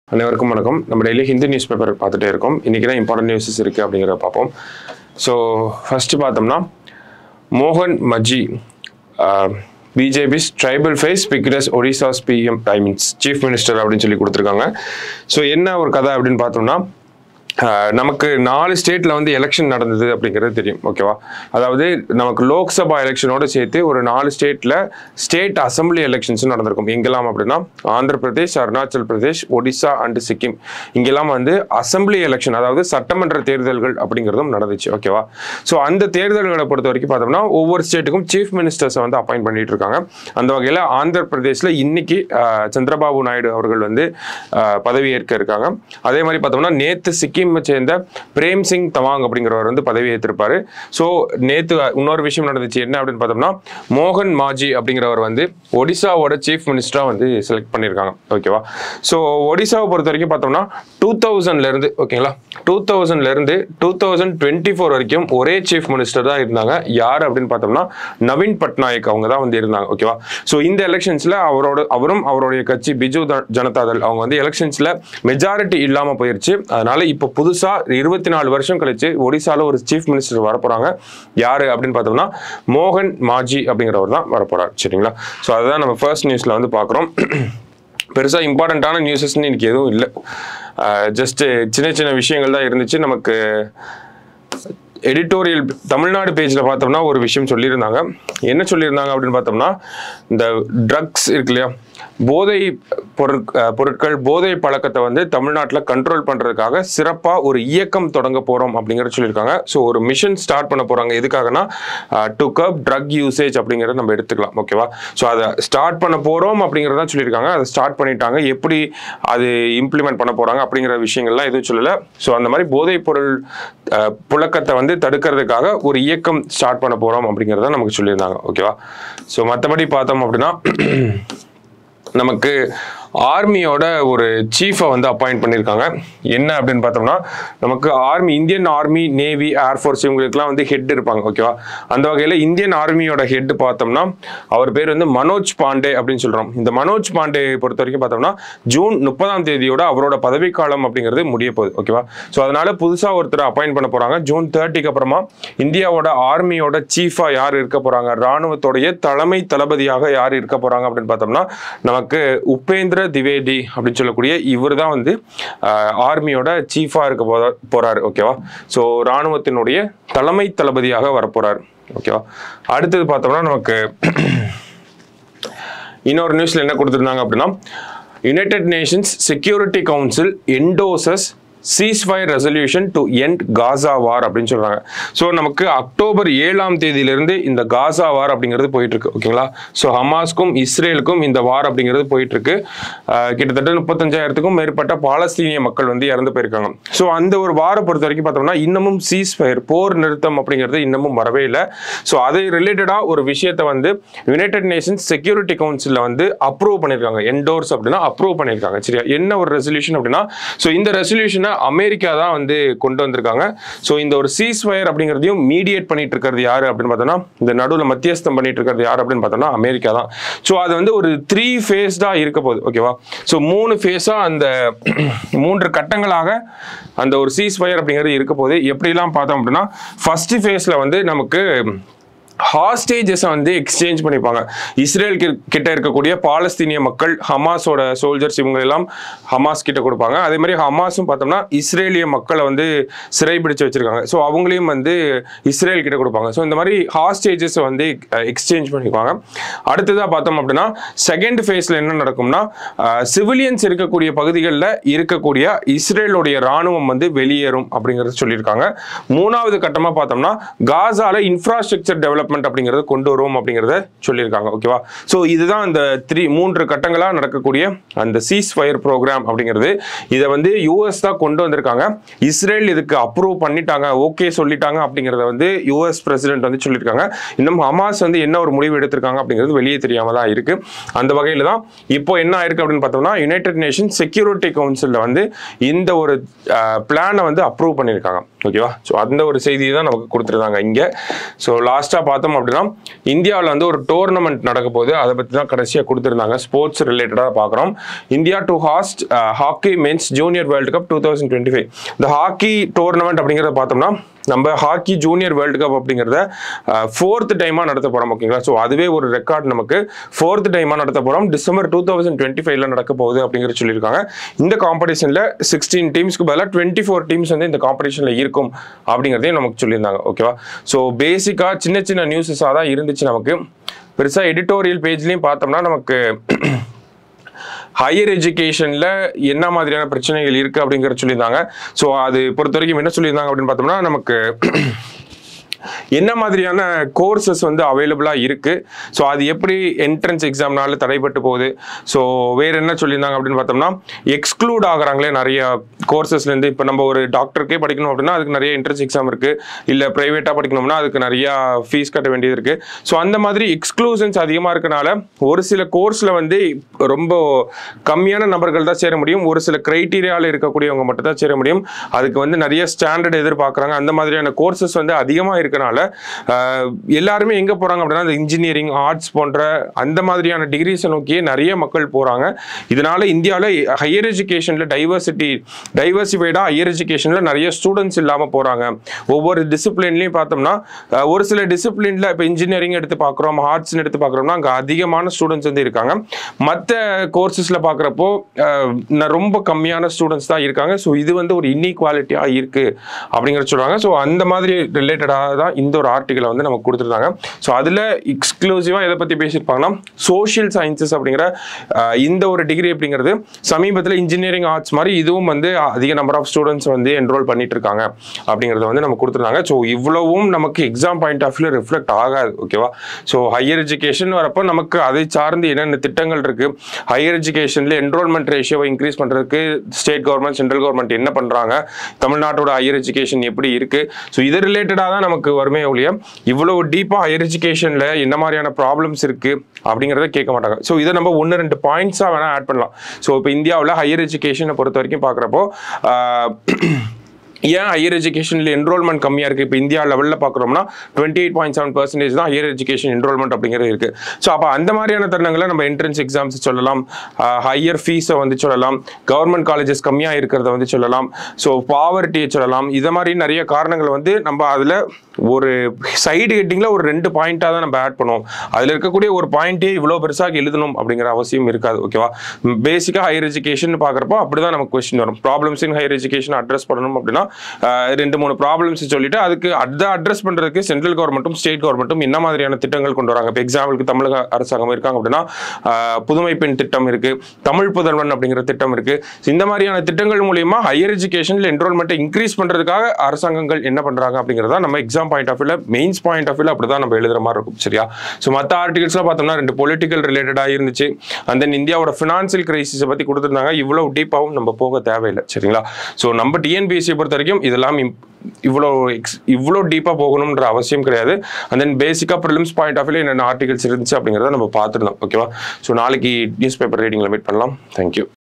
அனைவருக்கும் வணக்கம் நம்ம டெய்லி ஹிந்தி நியூஸ் பேப்பர் பார்த்துட்டே இருக்கோம் இன்றைக்கி தான் இம்பார்ட்டன்ட் நியூஸஸ் இருக்குது அப்படிங்கிறத பார்ப்போம் ஸோ ஃபஸ்ட்டு பார்த்தோம்னா மோகன் மஜி பிஜேபிஸ் ட்ரைபல் ஃபேஸ் பிக்னஸ் ஒடிசாஸ் PM I means chief minister அப்படின்னு சொல்லி கொடுத்துருக்காங்க ஸோ என்ன ஒரு கதை அப்படின்னு பார்த்தோம்னா ஆஹ் நமக்கு நாலு ஸ்டேட்ல வந்து எலெக்ஷன் நடந்தது அப்படிங்கிறது தெரியும் ஓகேவா அதாவது நமக்கு லோக்சபா எலெக்ஷனோட சேர்த்து ஒரு நாலு ஸ்டேட்ல ஸ்டேட் அசம்பிளி எலெக்ஷன்ஸ் நடந்திருக்கும் எங்கெல்லாம் அப்படின்னா ஆந்திர பிரதேஷ் அருணாச்சல் பிரதேஷ் ஒடிசா அண்ட் சிக்கிம் இங்கெல்லாம் வந்து அசம்பிளி எலெக்ஷன் அதாவது சட்டமன்ற தேர்தல்கள் அப்படிங்கிறதும் நடந்துச்சு ஓகேவா ஸோ அந்த தேர்தல்களை பொறுத்த வரைக்கும் பார்த்தோம்னா ஒவ்வொரு ஸ்டேட்டுக்கும் சீஃப் மினிஸ்டர்ஸை வந்து அப்பாயிண்ட் பண்ணிட்டு இருக்காங்க அந்த வகையில் ஆந்திர பிரதேஷ்ல இன்னைக்கு ஆஹ், சந்திரபாபு நாயுடு அவர்கள் வந்து ஆஹ், பதவியேற்க இருக்காங்க அதே மாதிரி பார்த்தோம்னா நேத்து சிக்கிமை சேர்ந்த பிரேம் சிங் தவாங் அப்படிங்கிறவர் வந்து பதவி ஏற்றிருப்பாரு ஸோ நேத்து இன்னொரு விஷயம் நடந்துச்சு என்ன அப்படின்னு பார்த்தோம்னா மோகன் மாஜி அப்படிங்கிறவர் வந்து ஒடிசாவோட சீஃப் மினிஸ்டரா வந்து செலக்ட் பண்ணியிருக்காங்க ஓகேவா ஸோ ஒடிசாவை பொறுத்த வரைக்கும் பார்த்தோம்னா டூ தௌசண்ட்ல இருந்து ஓகேங்களா டூ தௌசண்ட்ல இருந்து டூ தௌசண்ட் டுவெண்ட்டி ஃபோர் வரைக்கும் ஒரே சீஃப் மினிஸ்டர் தான் இருந்தாங்க யார் அப்படின்னு பார்த்தோம்னா நவீன் பட்நாயக் அவங்க தான் வந்து இருந்தாங்க ஓகேவா ஸோ இந்த எலெக்ஷன்ஸ்ல அவரோட அவரும் அவருடைய கட்சி பிஜு த- ஜனதா தள் அவங்க வந்து எலெக்ஷன்ஸ்ல மெஜாரிட்டி இல்லாம போயிருச்சு அதனால இப்போ புதுசா இருபத்தி நாலு வருஷம் கழிச்சு ஒடிசால ஒரு சீஃப் மினிஸ்டர் வரப்போறாங்க யாரு அப்படின்னு பார்த்தோம்னா மோகன் மாஜி அப்படிங்கிறவர் தான் வரப்போறார் சரிங்களா ஸோ அதுதான் நம்ம ஃபர்ஸ்ட் நியூஸ்ல வந்து பார்க்குறோம் பெருசாக இம்பார்ட்டண்ட்டான நியூஸஸ்னு இன்னைக்கு எதுவும் இல்லை ஜஸ்ட் சின்ன சின்ன விஷயங்கள் தான் இருந்துச்சு நமக்கு எடிட்டோரியல் தமிழ்நாடு பேஜில் பார்த்தோம்னா ஒரு விஷயம் சொல்லியிருந்தாங்க என்ன சொல்லியிருந்தாங்க அப்படின்னு பார்த்தோம்னா இந்த ட்ரக்ஸ் இருக்கு இல்லையா போதை பொருட் அஹ் பொருட்கள் போதை பழக்கத்தை வந்து தமிழ்நாட்டில் கண்ட்ரோல் பண்ணுறதுக்காக சிறப்பாக ஒரு இயக்கம் தொடங்க போகிறோம் அப்படிங்கிறத சொல்லியிருக்காங்க ஸோ ஒரு மிஷன் ஸ்டார்ட் பண்ண போகிறாங்க எதுக்காகனா டு கப் ட்ரக் யூசேஜ் அப்படிங்கிறத நம்ம எடுத்துக்கலாம் ஓகேவா ஸோ அதை ஸ்டார்ட் பண்ண போகிறோம் அப்படிங்கிறதான் சொல்லியிருக்காங்க அதை ஸ்டார்ட் பண்ணிட்டாங்க எப்படி அது இம்ப்ளிமெண்ட் பண்ண போகிறாங்க அப்படிங்கிற விஷயங்கள்லாம் எதுவும் சொல்லலை ஸோ அந்த மாதிரி போதைப் பொருள் அஹ், புழக்கத்தை வந்து தடுக்கிறதுக்காக ஒரு இயக்கம் ஸ்டார்ட் பண்ண போகிறோம் அப்படிங்கிறத நமக்கு சொல்லியிருந்தாங்க ஓகேவா ஸோ மற்றபடி பார்த்தோம் அப்படின்னா நமக்கு ஆர்மியோட ஒரு சீஃபை வந்து அப்பாயிண்ட் பண்ணியிருக்காங்க என்ன அப்படின்னு பார்த்தோம்னா நமக்கு army Indian army navy air force இவங்களுக்குலாம் வந்து ஹெட் இருப்பாங்க ஓகேவா அந்த வகையில் இந்தியன் ஆர்மியோட ஹெட் பார்த்தோம்னா அவர் பேர் வந்து மனோஜ் பாண்டே அப்படின்னு சொல்கிறோம் இந்த மனோஜ் பாண்டே பொறுத்த வரைக்கும் பார்த்தோம்னா ஜூன் முப்பதாம் தேதியோட அவரோட பதவிக்காலம் அப்படிங்கிறது முடிய போகுது ஓகேவா ஸோ அதனால புதுசாக ஒருத்தர் அப்பாயிண்ட் பண்ண போகிறாங்க ஜூன் தேர்ட்டிக்கு அப்புறமா இந்தியாவோட ஆர்மியோட சீஃபாக யார் இருக்க போகிறாங்க ராணுவத்தோடைய தலைமை தளபதியாக யார் இருக்க போகிறாங்க அப்படின்னு பார்த்தோம்னா நமக்கு உபேந்திர திவேதி அப்படின்னு சொல்லக்கூடிய இவர் தான் வந்து ஆர்மியோட சீஃபாக இருக்க போதா போகிறாரு ஓகேவா ஸோ ராணுவத்தினுடைய தலைமை தளபதியாக வரப்போகிறார் ஓகேவா அடுத்தது பார்த்தோம்னா நமக்கு இன்னொரு நியூஸ்ல என்ன கொடுத்துருந்தாங்க அப்படின்னா United Nations Security Council endorses ceasefire resolution to end Gaza war அப்படின்னு சொல்றாங்க ஸோ நமக்கு அக்டோபர் ஏழாம் தேதியிலிருந்து இந்த காசா வார் அப்படிங்கிறது போயிட்டு இருக்கு ஓகேங்களா ஸோ ஹமாஸ்க்கும் இஸ்ரேலுக்கும் இந்த வார் அப்படிங்கிறது போயிட்டு இருக்கு ஆஹ் கிட்டத்தட்ட முப்பத்தஞ்சாயிரத்துக்கும் மேற்பட்ட பாலஸ்தீனிய மக்கள் வந்து இறந்து போயிருக்காங்க ஸோ அந்த ஒரு வாரை பொறுத்த வரைக்கும் பார்த்தோம்னா இன்னமும் சீஸ்ஃபயர் போர் நிறுத்தம் அப்படிங்கிறது இன்னமும் வரவே இல்லை ஸோ அதை ரிலேட்டடாக ஒரு விஷயத்தை வந்து யுனைடெட் நேஷன்ஸ் செக்யூரிட்டி கவுன்சிலில் வந்து அப்ரூவ் பண்ணியிருக்காங்க என்டோர்ஸ் அப்படின்னா அப்ரூவ் பண்ணியிருக்காங்க சரியா என்ன ஒரு ரெசல்யூஷன் அப்படின்னா ஸோ இந்த ரெசல்யூஷனை அமெரிக்கா தான் வந்து கொண்டு வந்திருக்காங்க ஸோ இந்த ஒரு சீஸ்ஃபயர் அப்படிங்கிறதையும் மீடியேட் பண்ணிட்டு இருக்கிறது யாரு அப்படின்னு பார்த்தோம்னா இந்த நடுவில் மத்தியஸ்தம் பண்ணிட்டு இருக்கிறது யார் அப்படின்னு பார்த்தோம்னா அமெரிக்கா தான் ஸோ அது வந்து ஒரு த்ரீ ஃபேஸ்டாக இருக்க போகுது ஓகேவா ஸோ மூணு ஃபேஸாக அந்த மூன்று கட்டங்களாக அந்த ஒரு சீஸ்ஃபயர் அப்படிங்கிறது இருக்க போகுது எப்படிலாம் பார்த்தோம் அப்படின்னா ஃபர்ஸ்ட் ஃபேஸில் வந்து நமக்கு ஹாஸ்டேஜஸை வந்து எக்ஸ்சேஞ்ச் பண்ணிப்பாங்க இஸ்ரேல் கி- கிட்ட இருக்கக்கூடிய பாலஸ்தீனிய மக்கள் ஹமாஸோட சோல்ஜர்ஸ் இவங்க எல்லாம் ஹமாஸ் கிட்ட கொடுப்பாங்க அதே மாதிரி ஹமாஸும் பார்த்தோம்னா இஸ்ரேலிய மக்களை வந்து சிறைபிடிச்சு வச்சிருக்காங்க ஸோ அவங்களையும் வந்து இஸ்ரேல் கிட்ட கொடுப்பாங்க ஸோ இந்த மாதிரி ஹாஸ்டேஜஸை வந்து எக்ஸ்சேஞ்ச் பண்ணிக்குவாங்க அடுத்ததாக பார்த்தோம் அப்படின்னா செகண்ட் ஃபேஸில் என்ன நடக்கும்னா சிவிலியன்ஸ் இருக்கக்கூடிய பகுதிகளில் இருக்கக்கூடிய இஸ்ரேலுடைய ராணுவம் வந்து வெளியேறும் அப்படிங்கிறத சொல்லியிருக்காங்க மூணாவது கட்டமாக பார்த்தோம்னா காசால இன்ஃப்ராஸ்ட்ரக்சர் டெவலப்மெண்ட் அப்படிங்கிறத கொண்டு வருவோம் அப்படிங்கிறத சொல்லியிருக்காங்க ஓகேவா ஸோ இதுதான் அந்த த்ரீ மூன்று கட்டங்களாக நடக்கக்கூடிய அந்த சீஸ் ஃபயர் ப்ரோக்ராம் அப்படிங்கிறது இதை வந்து யூஎஸ் தான் கொண்டு வந்திருக்காங்க இஸ்ரேல் இதுக்கு அப்ரூவ் பண்ணிட்டாங்க ஓகே சொல்லிட்டாங்க அப்படிங்கிறத வந்து யூஎஸ் பிரசிடென்ட் வந்து சொல்லியிருக்காங்க இன்னும் ஹமாஸ் வந்து என்ன ஒரு முடிவு எடுத்திருக்காங்க அப்படிங்கிறது வெளியே தெரியாம தான் இருக்கு அந்த வகையில் தான் இப்போ என்ன ஆயிருக்கு அப்படின்னு பார்த்தோம்னா யுனைடெட் நேஷன் செக்யூரிட்டி கவுன்சிலில் வந்து இந்த ஒரு பிளானை வந்து அப்ரூவ் பண்ணியிருக்காங்க ஓகேவா ஸோ அந்த ஒரு செய்தி தான் நமக்கு கொடுத்துருந்தாங்க இங்கே ஸோ லாஸ்ட்டாக பார்த்தோம் அப்படின்னா இந்தியாவில் வந்து ஒரு டோர்னமெண்ட் நடக்க போகுது அதை பற்றி தான் கடைசியாக கொடுத்துருந்தாங்க ஸ்போர்ட்ஸ் ரிலேட்டடாக பார்க்குறோம் India to host hockey men's junior world cup two thousand twenty five இந்த ஹாக்கி டோர்னமெண்ட் அப்படிங்கிறத பார்த்தோம்னா நம்ம ஹாக்கி ஜூனியர் வேர்ல்டு கப் அப்படிங்கிறத ஃபோர்த் டைமாக நடத்த போகிறோம் ஓகேங்களா ஸோ அதுவே ஒரு ரெக்கார்ட் நமக்கு ஃபோர்த் டைமாக நடத்த போகிறோம் டிசம்பர் டூ தௌசண்ட் டுவெண்ட்டி ஃபைவ்ல நடக்க போகுது அப்படிங்கிற சொல்லியிருக்காங்க இந்த காம்படிஷனில் சிக்ஸ்டீன் டீம்ஸ்க்கு பதிலாக டுவெண்ட்டி ஃபோர் டீம்ஸ் வந்து இந்த காம்படிஷனில் இருக்கும் அப்படிங்கிறதையும் நமக்கு சொல்லியிருந்தாங்க ஓகேவா ஸோ பேசிக்காக சின்ன சின்ன நியூஸஸாக தான் இருந்துச்சு நமக்கு பெருசாக எடிட்டோரியல் பேஜ்லேயும் பார்த்தோம்னா நமக்கு ஹையர் எஜுகேஷனில் என்ன மாதிரியான பிரச்சனைகள் இருக்குது அப்படிங்கிறத சொல்லியிருந்தாங்க ஸோ அது பொறுத்த வரைக்கும் என்ன சொல்லியிருந்தாங்க அப்படின்னு பார்த்தோம்னா நமக்கு என்ன மாதிரியான கோர்சஸ் வந்து அவைலபிளாக இருக்குது ஸோ அது எப்படி என்ட்ரன்ஸ் எக்ஸாம்னால தடைப்பட்டு போகுது ஸோ வேறு என்ன சொல்லியிருந்தாங்க அப்படின்னு பார்த்தோம்னா எக்ஸ்க்ளூட் ஆகுறாங்களே நிறைய கோர்சஸ்லேருந்து இப்போ நம்ம ஒரு டாக்டருக்கே படிக்கணும் அப்படின்னா அதுக்கு நிறைய என்ட்ரன்ஸ் எக்ஸாம் இருக்குது இல்லை ப்ரைவேட்டாக படிக்கணும்னா அதுக்கு நிறையா ஃபீஸ் கட்ட வேண்டியது இருக்குது ஸோ அந்த மாதிரி எக்ஸ்க்ளூஷன்ஸ் அதிகமாக இருக்கனால ஒரு சில கோர்ஸில் வந்து ரொம்ப கம்மியான நபர்கள் தான் சேர முடியும் ஒரு சில க்ரைட்டீரியாவில் இருக்கக்கூடியவங்க மட்டும் தான் சேர முடியும் அதுக்கு வந்து நிறைய ஸ்டாண்டர்ட் எதிர்பார்க்குறாங்க அந்த மாதிரியான கோர்சஸ் வந்து அதிகமாக இருக்கனால ஆஹ், எல்லாருமே எங்கே போகிறாங்க அப்படின்னா இந்த இன்ஜினியரிங் ஆர்ட்ஸ் போன்ற அந்த மாதிரியான டிகிரிஸை நோக்கியே நிறைய மக்கள் போகிறாங்க இதனால இந்தியாவில் ஹையர் எஜுகேஷனில் டைவர்சிட்டி டைவர்சிஃபைடாக ஹையர் எஜுகேஷனில் நிறைய ஸ்டூடெண்ட்ஸ் இல்லாமல் போகிறாங்க ஒவ்வொரு டிசிப்ளின்லையும் பார்த்தோம்னா ஆஹ், ஒரு சில டிசிப்ளினில் இப்போ இன்ஜினியரிங் எடுத்து பார்க்குறோம் ஆர்ட்ஸ்னு எடுத்து பார்க்குறோம்னா அங்கே அதிகமான ஸ்டூடெண்ட்ஸ் வந்து இருக்காங்க மற்ற கோர்சஸில் பார்க்குறப்போ ரொம்ப கம்மியான ஸ்டூடெண்ட்ஸ் தான் இருக்காங்க ஸோ இது வந்து ஒரு இன்இக்வாலிட்டியாக இருக்குது அப்படிங்கிற சொல்கிறாங்க ஸோ அந்த மாதிரி ரிலேட்டடாக தான் இந்த ஒரு ஆர்டிக்கலை வந்து நமக்கு கொடுத்துருந்தாங்க ஸோ அதில் எக்ஸ்க்ளூசிவாக எதை பற்றி பேசியிருப்பாங்கன்னா சோஷியல் சயின்சஸ் அப்படிங்கிற ஆஹ், இந்த ஒரு டிகிரி அப்படிங்கிறது சமீபத்தில் இன்ஜினியரிங் ஆர்ட்ஸ் மாதிரி இதுவும் வந்து அதிக நம்பர் ஆஃப் ஸ்டூடெண்ட்ஸ் வந்து என்ரோல் பண்ணிட்டு இருக்காங்க அப்படிங்கிறத வந்து நம்ம கொடுத்துருந்தாங்க ஸோ இவ்வளவும் நமக்கு exam point of view reflect ஆகாது ஓகேவா ஸோ ஹையர் எஜுகேஷன் வரப்போ நமக்கு அதை சார்ந்து என்னென்ன திட்டங்கள் இருக்கு ஹையர் எஜுகேஷனில் என்ரோல்மெண்ட் ரேஷியோவை இன்க்ரீஸ் பண்ணுறதுக்கு ஸ்டேட் கவர்மெண்ட் சென்ட்ரல் கவர்மெண்ட் என்ன பண்ணுறாங்க தமிழ்நாட்டோட ஹையர் எஜுகேஷன் எப்படி இருக்கு ஸோ இது ரிலேட்டடாக தான் நமக்கு வருமே ஒழிய இவ்வளோ டீப்பாக ஹையர் எஜுகேஷனில் என்ன மாதிரியான ப்ராப்ளம்ஸ் இருக்கு அப்படிங்கிறத கேட்க மாட்டாங்க ஸோ இதை நம்ம ஒன்று ரெண்டு பாயிண்ட்ஸாக வேணால் ஆட் பண்ணலாம் ஸோ இப்போ இந்தியாவில் ஹையர் எஜுகேஷனை பொறுத்த வரைக்கும் பார்க்குறப்போ ஏன் ஹையர் எஜுகேஷனில் என்ரோல்மெண்ட் கம்மியாக இருக்குது இப்போ இந்தியா லெவலில் பார்க்குறோம்னா twenty eight point seven percentage தான் ஹையர் எஜுகேஷன் என்ரோல்மெண்ட் அப்படிங்கிறது இருக்குது ஸோ அப்போ அந்த மாதிரியான தருணங்களை நம்ம என்ட்ரன்ஸ் எக்ஸாம்ஸ் சொல்லலாம் ஹையர் ஃபீஸை வந்து சொல்லலாம் கவர்மெண்ட் காலேஜஸ் கம்மியாக இருக்கிறத வந்து சொல்லலாம் ஸோ பாவர்ட்டியை சொல்லலாம் இதை மாதிரி நிறைய காரணங்கள் வந்து நம்ம அதில் ஒரு சைடு ஹெட்டிங்கில் ஒரு ரெண்டு பாயிண்ட்டாக தான் நம்ம ஆட் பண்ணுவோம் அதில் இருக்கக்கூடிய ஒரு பாயிண்ட்டே இவ்வளோ பெருசாக எழுதணும் அப்படிங்கிற அவசியம் இருக்காது ஓகேவா பேசிக்காக ஹையர் எஜுகேஷன் பார்க்குறப்போ அப்படி தான் நமக்கு கொஸ்டின் வரும் problems in higher education address பண்ணணும் அப்படின்னா ஆஹ், ரெண்டு மூணு ப்ராப்ளம்ஸ் சொல்லிட்டு அதுக்கு அதை அட்ரஸ் பண்ணுறதுக்கு சென்ட்ரல் கவர்மெண்ட்டும் ஸ்டேட் கவர்மெண்ட்டும் என்ன மாதிரியான திட்டங்கள் கொண்டு வராங்க இப்போ எக்ஸாம்பிளுக்கு தமிழக அரசாங்கம் இருக்காங்க அப்படின்னா ஆஹ், புதுமை பெண் திட்டம் இருக்கு தமிழ் புதல்வன் அப்படிங்கிற திட்டம் இருக்கு இந்த மாதிரியான திட்டங்கள் மூலியமா ஹையர் எஜுகேஷனில் என்ரோல்மெண்ட்டை இன்க்ரீஸ் பண்றதுக்காக அரசாங்கங்கள் என்ன பண்றாங்க அப்படிங்கிறதா நம்ம எக்ஸாம் பாயிண்ட் ஆஃப் வியூல மெயின்ஸ் பாயிண்ட் ஆஃப் வியூல அப்படிதான் நம்ம எழுதுற மாதிரி இருக்கும் சரியா ஸோ மற்ற ஆர்டிகல்ஸ்லாம் பார்த்தோம்னா ரெண்டு பொலிட்டிக்கல் ரிலேட்டடாக இருந்துச்சு அண்ட் தென் இந்தியாவோட ஃபினான்சியல் கிரைசிஸை பற்றி கொடுத்துருந்தாங்க இவ்வளோ டீப்பாகவும் நம்ம போக தேவையில்லை சரிங்களா ஸோ நம்ம டிஎன்பிஎஸ்சியை பொறுத்த வரைக்கும் இதெல்லாம் இம்- இவ்வளோ எக்ஸ் இவ்வளோ டீப்பாக போகணுன்ற அவசியம் கிடையாது அண்ட் தென் பேசிக்காக ப்ரிலிம்ஸ் பாயிண்ட் ஆஃப் வியூல என்னென்ன ஆர்டிகல்ஸ் இருந்துச்சு அப்படிங்கிறத நம்ம பார்த்துருந்தோம் ஓகேவா ஸோ நாளைக்கு நியூஸ் பேப்பர் ரீடிங்கில் மீட் பண்ணலாம் தேங்க்யூ